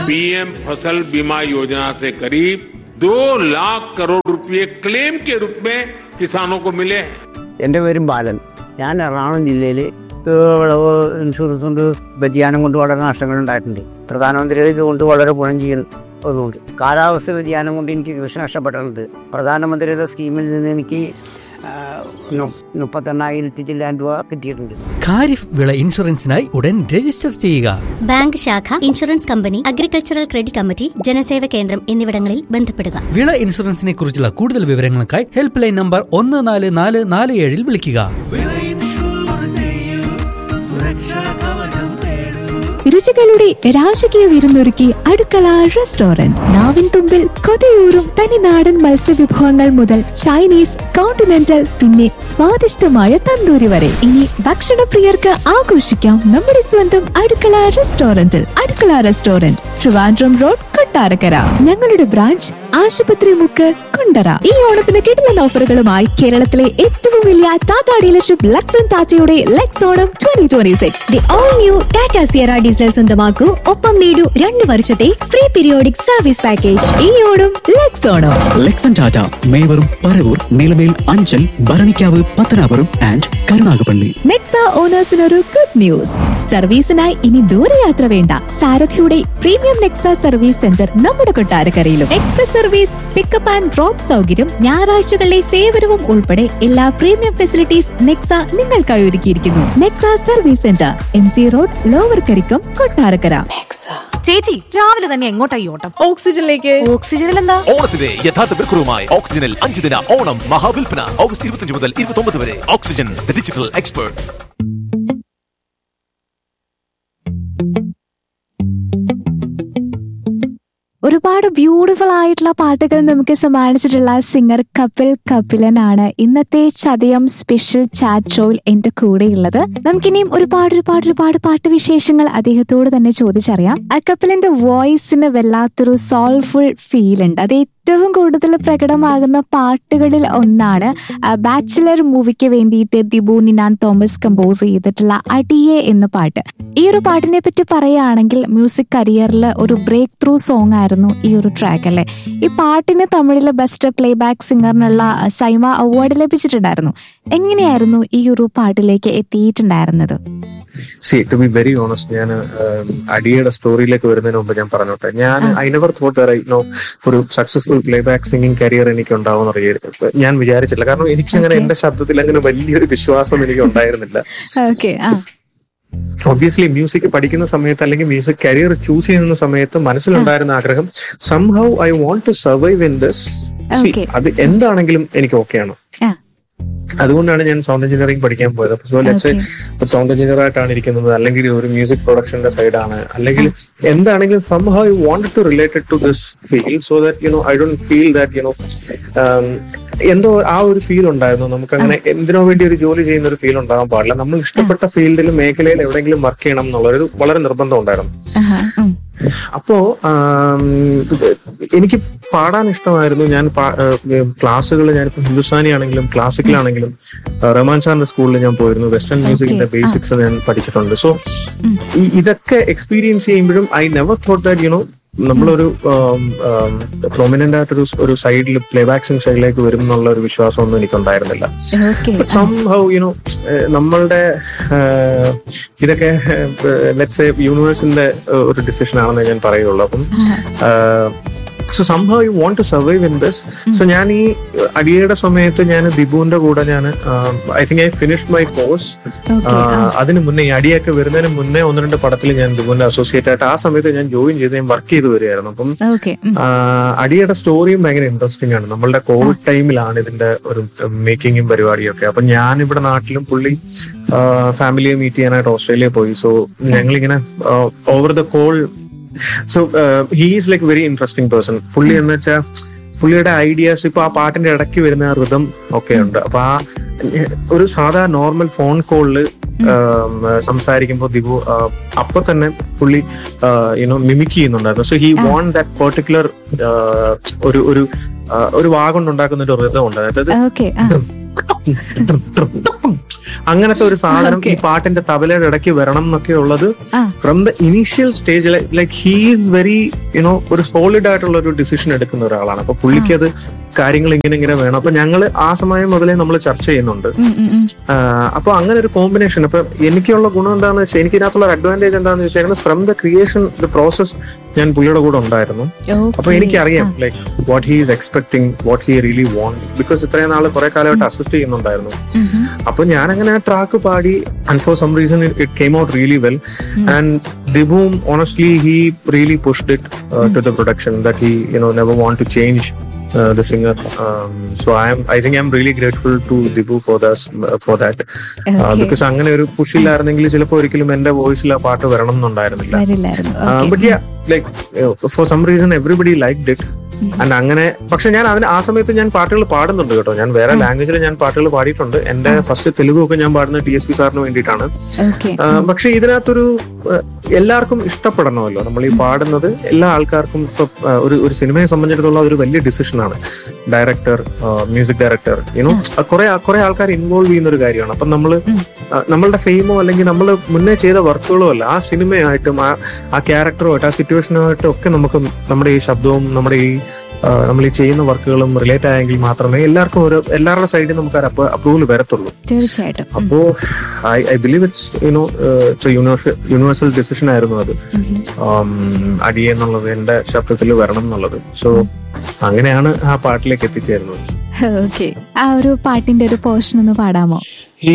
PM फसल बीमा योजना से करीब दो लाख करोड़ रुपए क्लेम के रूप में किसानों को मिले हैं എൻ്റെ പേരും ബാലൻ ഞാൻ എറണാകുളം ജില്ലയിൽ വിളവ് ഇൻഷുറൻസ് കൊണ്ട് വ്യതിയാനം കൊണ്ട് വളരെ നഷ്ടങ്ങൾ ഉണ്ടായിട്ടുണ്ട് പ്രധാനമന്ത്രിയുടെ ഇതുകൊണ്ട് വളരെ ഗുണം ചെയ്യുന്നതുകൊണ്ട് കാലാവസ്ഥ വ്യതിയാനം കൊണ്ട് എനിക്ക് കൃഷി നഷ്ടപ്പെട്ടിട്ടുണ്ട് പ്രധാനമന്ത്രിയുടെ സ്കീമിൽ നിന്ന് എനിക്ക് ആ, നു- മുപ്പത്തെണ്ണായിരത്തി ചില്ലാൻ രൂപ കിട്ടിയിട്ടുണ്ട് ഖാരിഫ് വിള ഇൻഷുറൻസിനായി ഉടൻ രജിസ്റ്റർ ചെയ്യുക ബാങ്ക് ശാഖ insurance company agricultural credit committee Janaseva Kendram എന്നിവിടങ്ങളിൽ ബന്ധപ്പെടുക വിള ഇൻഷുറൻസിനെ കുറിച്ചുള്ള കൂടുതൽ വിവരങ്ങൾക്കായി ഹെൽപ്പ് ലൈൻ നമ്പർ ഒന്ന് നാല് നാല് നാല് ഏഴിൽ വിളിക്കുക രുചികളുടെ രാജകീയ വിരുന്നൊരുക്കി അടുക്കള റെസ്റ്റോറന്റ് നാവിൻ തുമ്പിൽ കൊതിയൂറും തനിനാടൻ മത്സ്യവിഭവങ്ങൾ മുതൽ ചൈനീസ് കോണ്ടിനെന്റൽ പിന്നെ സ്വാദിഷ്ടമായ തന്തൂരി വരെ ഇനി ഭക്ഷണപ്രിയർക്ക് ആഘോഷിക്കാം നമ്മുടെ സ്വന്തം അടുക്കള റെസ്റ്റോറന്റിൽ അടുക്കള റെസ്റ്റോറന്റ് ട്രിവാൻഡ്രം റോഡ് കൊട്ടാരക്കര ഞങ്ങളുടെ ബ്രാഞ്ച് ആശുപത്രി മുക്ക് കുണ്ടറ ഈ ഓണത്തിന് കിടിലൻ ഓഫറുകളുമായി കേരളത്തിലെ ഏറ്റവും വലിയ ടാറ്റ ഡീലർഷിപ്പ് ലക്സൺ ടാറ്റയുടെ Lex Onam twenty twenty six the all new Tata Sierra diesel സ്വന്തമാക്കൂ ഒപ്പം നേടൂ രണ്ട് വർഷത്തെ ഫ്രീ പീരിയോഡിക് സർവീസ് പാക്കേജ് ഈ Onam Lex Onam Luxon Tata മേവറും പറവൂർ നിലമേൽ അഞ്ചൽ ഭരണിക്കാവ് പത്തനാപുരം ആൻഡ് കരുനാഗപ്പള്ളി നെക്സ ഓണേഴ്സിനൊരു ഗുഡ് ന്യൂസ് സർവീസിനായി ഇനി ദൂരയാത്ര വേണ്ട സാരഥിയുടെ പ്രീമിയം നെക്സ സർവീസ് സെന്റർ നമ്മുടെ കൊട്ടാരക്കരയിലും express service pickup and drop സൗകര്യം ഞായറാഴ്ചകളിലെ സേവനവും ഉൾപ്പെടെ എല്ലാ പ്രീമിയം ഫെസിലിറ്റീസ് നെക്സ നിങ്ങൾക്കായി ഒരുക്കിയിരിക്കുന്നു Nexa service centre M C road lower Karikkam Kottarakkara ചേച്ചി രാവിലെ തന്നെ എങ്ങോട്ടാ ഈ ഓട്ടം ഓക്സിജനിലേക്ക് ഓക്സിജനിൽ എന്താ ഓണത്തിന്റെ യഥാർത്ഥ വിൽക്കുറവുമായി ഓക്സിജനിൽ അഞ്ച് ദിന ഓണം മഹാവിൽപ്പന ഓഗസ്റ്റ് ഇരുപത്തിയഞ്ച് മുതൽ ഇരുപത്തി വരെ ഓക്സിജൻ ദ ഡിജിറ്റൽ എക്സ്പേർട്ട് ഒരുപാട് ബ്യൂട്ടിഫുൾ ആയിട്ടുള്ള പാട്ടുകൾ നമുക്ക് സമ്മാനിച്ചിട്ടുള്ള സിംഗർ കപിൽ കപിലനാണ് ഇന്നത്തെ ചതയം സ്പെഷ്യൽ ചാറ്റ് ഷോയിൽ എന്റെ കൂടെയുള്ളത് നമുക്കിനിയും ഒരുപാട് ഒരുപാട് ഒരുപാട് പാട്ട് വിശേഷങ്ങൾ അദ്ദേഹത്തോട് തന്നെ ചോദിച്ചറിയാം ആ കപിലിന്റെ വോയിസിന് വല്ലാത്തൊരു സോൾഫുൾ ഫീൽ ഉണ്ട് അത് ഏറ്റവും കൂടുതൽ പ്രകടമാകുന്ന പാട്ടുകളിൽ ഒന്നാണ് ബാച്ചിലർ മൂവിക്ക് വേണ്ടിയിട്ട് ദിബു നിനാൻ തോമസ് കമ്പോസ് ചെയ്തിട്ടുള്ള അടിയെ എന്ന പാട്ട് ഈ ഒരു പാട്ടിനെ പറ്റി പറയുകയാണെങ്കിൽ മ്യൂസിക് കരിയറിൽ ഒരു ബ്രേക്ക് ത്രൂ സോങ് ആയിരുന്നു ഈ ഒരു ട്രാക്ക് അല്ലെ ഈ പാട്ടിന് തമിഴിലെ ബെസ്റ്റ് പ്ലേ ബാക്ക് സിംഗറിനുള്ള സൈമ അവാർഡ് ലഭിച്ചിട്ടുണ്ടായിരുന്നു എങ്ങനെയായിരുന്നു ഈ ഒരു പാട്ടിലേക്ക് എത്തിയിട്ടുണ്ടായിരുന്നത് സി ടു ബി വെരി ഓണസ്റ്റ് ഞാൻ അടിയുടെ സ്റ്റോറിയിലേക്ക് വരുന്നതിന് മുമ്പ് ഞാൻ പറഞ്ഞോട്ടെ ഞാൻ ഐ നെവർ തോട്ട് നോ ഒരു successful playback singing career എനിക്ക് ഉണ്ടാവും ഞാൻ വിചാരിച്ചില്ല കാരണം എനിക്ക് അങ്ങനെ എന്റെ ശബ്ദത്തിൽ അങ്ങനെ വലിയൊരു വിശ്വാസം എനിക്ക് ഉണ്ടായിരുന്നില്ല ഓക്കെ ആ ഒബ്വിയസ്ലി മ്യൂസിക് പഠിക്കുന്ന സമയത്ത് അല്ലെങ്കിൽ മ്യൂസിക് കരിയർ ചൂസ് ചെയ്യുന്ന സമയത്ത് മനസ്സിലുണ്ടായിരുന്ന ആഗ്രഹം somehow I want to survive in this Okay. അത് എന്താണെങ്കിലും എനിക്ക് ഓക്കെയാണ് ആ. അതുകൊണ്ടാണ് ഞാൻ സൗണ്ട് എഞ്ചിനീയറിംഗ് പഠിക്കാൻ പോയത് അപ്പൊ സോ ലെറ്റ്സ് ഒരു സൗണ്ട് എഞ്ചിനീയർ ആയിട്ടാണ് ഇരിക്കുന്നത് അല്ലെങ്കിൽ ഒരു മ്യൂസിക് പ്രൊഡക്ഷന്റെ സൈഡാണ് അല്ലെങ്കിൽ എന്താണെങ്കിലും somehow you want to related to this feel so that you know I don't feel that you know എന്തോ ആ ഒരു ഫീൽ ഉണ്ടായിരുന്നു നമുക്ക് അങ്ങനെ എന്തിനോ വേണ്ടി ഒരു ജോലി ചെയ്യുന്ന ഒരു ഫീൽ ഉണ്ടാകാൻ പാടില്ല നമ്മൾ ഇഷ്ടപ്പെട്ട ഫീൽഡിൽ മേഖലയിൽ എവിടെയെങ്കിലും വർക്ക് ചെയ്യണം എന്നുള്ളൊരു വളരെ നിർബന്ധം ഉണ്ടായിരുന്നു ആഹാ, ഉം. അപ്പോ ആം, എനിക്ക് പാടാൻ ഇഷ്ടമായിരുന്നു ഞാൻ ക്ലാസ്സുകൾ ഞാനിപ്പോ ഹിന്ദുസ്ഥാനി ആണെങ്കിലും ക്ലാസിക്കൽ ആണെങ്കിലും റഹ്മാൻ സാറിന്റെ സ്കൂളിൽ ഞാൻ പോയിരുന്നു വെസ്റ്റേൺ മ്യൂസിക്കിന്റെ ബേസിക്സ് ഞാൻ പഠിച്ചിട്ടുണ്ട് സോ ഇതൊക്കെ എക്സ്പീരിയൻസ് ചെയ്യുമ്പോഴും I never thought that you know നമ്മളൊരു പ്രൊമിനന്റ് ആയിട്ടൊരു ഒരു സൈഡിൽ പ്ലേ ബാക്സിംഗ് സൈഡിലേക്ക് വരും എന്നുള്ള ഒരു വിശ്വാസമൊന്നും എനിക്കുണ്ടായിരുന്നില്ല okay But somehow, you know, ഏഹ് നമ്മളുടെ ഏഹ് ഇതൊക്കെ ലെറ്റ്സ് യൂണിവേഴ്സിന്റെ ഒരു ഡിസിഷൻ ആണെന്ന് ഞാൻ പറയുള്ളൂ അപ്പം സോ സംഭവം you want to survive in this so ഞാൻ ഈ അടിയുടെ സമയത്ത് ഞാൻ ദിബുവിന്റെ കൂടെ ഞാൻ I think I finish my course അതിന് മുന്നേ ഈ അടിയൊക്കെ വരുന്നതിന് മുന്നേ ഒന്ന് രണ്ട് പടത്തിൽ ഞാൻ ദിബുവിന്റെ അസോസിയേറ്റ് ആയിട്ട് ആ സമയത്ത് ഞാൻ ജോയിൻ ചെയ്ത് ഞാൻ വർക്ക് ചെയ്ത് വരികയായിരുന്നു അപ്പം ഓക്കെ ആഹ് അടിയുടെ സ്റ്റോറിയും ഭയങ്കര ഇൻട്രസ്റ്റിംഗ് ആണ് നമ്മളുടെ കോവിഡ് ടൈമിലാണ് ഇതിന്റെ ഒരു മേക്കിങ്ങും പരിപാടിയും ഒക്കെ അപ്പൊ ഞാൻ ഇവിടെ നാട്ടിലും പുള്ളി ഫാമിലിയെ മീറ്റ് ചെയ്യാനായിട്ട് ഓസ്ട്രേലിയ പോയി സോ ഞങ്ങളിങ്ങനെ over the call so he's like very interesting person പുള്ളി എന്ന് വെച്ചാൽ പുള്ളിയുടെ ഐഡിയാസ് ഇപ്പൊ ആ പാട്ടിന്റെ ഇടയ്ക്ക് വരുന്ന ആ ഋതം ഒക്കെ ഉണ്ട് അപ്പൊ ആ ഏഹ്, ഒരു സാധാ നോർമൽ ഫോൺ കോളില് സംസാരിക്കുമ്പോൾ ദിബു ആഹ്, അപ്പൊ തന്നെ പുള്ളി യുനോ മിമിക് ചെയ്യുന്നുണ്ടായിരുന്നു so he want that particular ഒരു ഒരു ആഹ്, ഒരു വാഗുണ്ടുണ്ടാക്കുന്ന ഒരു ഋതം ഉണ്ട് അതായത് ഓക്കെ അങ്ങനത്തെ ഒരു സാധനം ഈ പാട്ടിന്റെ തബലയുടെ ഇടയ്ക്ക് വരണം എന്നൊക്കെ ഉള്ളത് ആ. From the initial stage like he is very you know ഒരു സോളിഡ് ആയിട്ടുള്ള ഒരു ഡിസിഷൻ എടുക്കുന്ന ഒരാളാണ് അപ്പൊ പുള്ളിക്ക് അത് കാര്യങ്ങൾ ഇങ്ങനെ ഇങ്ങനെ വേണം അപ്പൊ ഞങ്ങൾ ആ സമയം മുതലേ നമ്മൾ ചർച്ച ചെയ്യുന്നുണ്ട് ഉം, ഉം, ഉം. അപ്പൊ അങ്ങനെ ഒരു കോമ്പിനേഷൻ അപ്പൊ എനിക്കുള്ള ഗുണം എന്താണെന്ന് വെച്ചാൽ എനിക്ക് ഇതിനകത്തുള്ള അഡ്വാൻറ്റേജ് എന്താണെന്ന് വെച്ചാൽ from the creation the process ഞാൻ പുള്ളിയുടെ കൂടെ ഉണ്ടായിരുന്നു അപ്പൊ Okay. എനിക്കറിയാം like what he is expecting what he really want because ഇത്രയും നാൾ കുറെ കാലമായിട്ട് അസിസ്റ്റ് ചെയ്യുന്നുണ്ടായിരുന്നു ഉം, ഉം. അപ്പൊ ഞാൻ അങ്ങനെ ആ ട്രാക്ക് പാടി and for some reason it came out really well and ദിബും honestly he really pushed it to the production that he you know never want to change the singer um, so i am i think i'm really grateful to dibu for this for that uh, Okay. because അങ്ങനെ ഒരു push ഇല്ലായിരുന്നെങ്കിൽ ചിലപ്പോൾ ഒരിക്കലും എന്റെ വോയിസിൽ ആ പാട്ട് വരണം എന്നുണ്ടായിരുന്നില്ല വരില്ലായിരുന്നു Uh, Okay. but yeah, like uh, for some reason everybody liked it. And അങ്ങനെ പക്ഷെ ഞാൻ അതിന് ആ സമയത്ത് ഞാൻ പാട്ടുകൾ പാടുന്നുണ്ട് കേട്ടോ ഞാൻ വേറെ ലാംഗ്വേജിൽ ഞാൻ പാട്ടുകൾ പാടിയിട്ടുണ്ട് എന്റെ ഫസ്റ്റ് തെലുഗു ഒക്കെ ഞാൻ പാടുന്നത് ടി എസ് പി സാറിന് വേണ്ടിയിട്ടാണ് Okay. ആ, പക്ഷെ ഇതിനകത്തൊരു ആ, എല്ലാവർക്കും ഇഷ്ടപ്പെടണമല്ലോ നമ്മൾ ഈ പാടുന്നത് എല്ലാ ആൾക്കാർക്കും ഇപ്പൊ ആ, ഒരു ഒരു സിനിമയെ സംബന്ധിച്ചിടത്തോളം അതൊരു വലിയ ഡിസിഷനാണ് ഡയറക്ടർ മ്യൂസിക് ഡയറക്ടർ യുനോ കുറെ കുറെ ആൾക്കാർ ഇൻവോൾവ് ചെയ്യുന്ന ഒരു കാര്യമാണ് അപ്പൊ നമ്മള് ആ, നമ്മളുടെ ഫെയിമോ അല്ലെങ്കിൽ നമ്മൾ മുന്നേ ചെയ്ത വർക്കുകളോ അല്ല ആ സിനിമയായിട്ടും ആ ആ ക്യാരക്ടറുമായിട്ട് ആ സിറ്റുവേഷനുമായിട്ടും ഒക്കെ നമുക്ക് നമ്മുടെ ഈ ശബ്ദവും നമ്മുടെ ഈ ആ, നമ്മൾ ഈ ചെയ്യുന്ന വർക്കുകളും റിലേറ്റ് ആയെങ്കിൽ മാത്രമേ എല്ലാവർക്കും ഒരു എല്ലാവരുടെ സൈഡിൽ നമുക്ക് അപ്രൂവൽ വരത്തുള്ളൂ തീർച്ചയായിട്ടും ഉം. അപ്പോ I I believe it's you know universal decision ആയിരുന്നു അത് Um, അടിയെ എന്നുള്ളത് എന്റെ ശബ്ദത്തിൽ വരണം എന്നുള്ളത് സോ അങ്ങനെയാണ് ആ പാട്ടിലേക്ക് എത്തിച്ചേരുന്നത് ഓക്കെ ആ ഒരു പാട്ടിന്റെ ഒരു പോർഷൻ ഒന്ന് പാടാമോ ഈ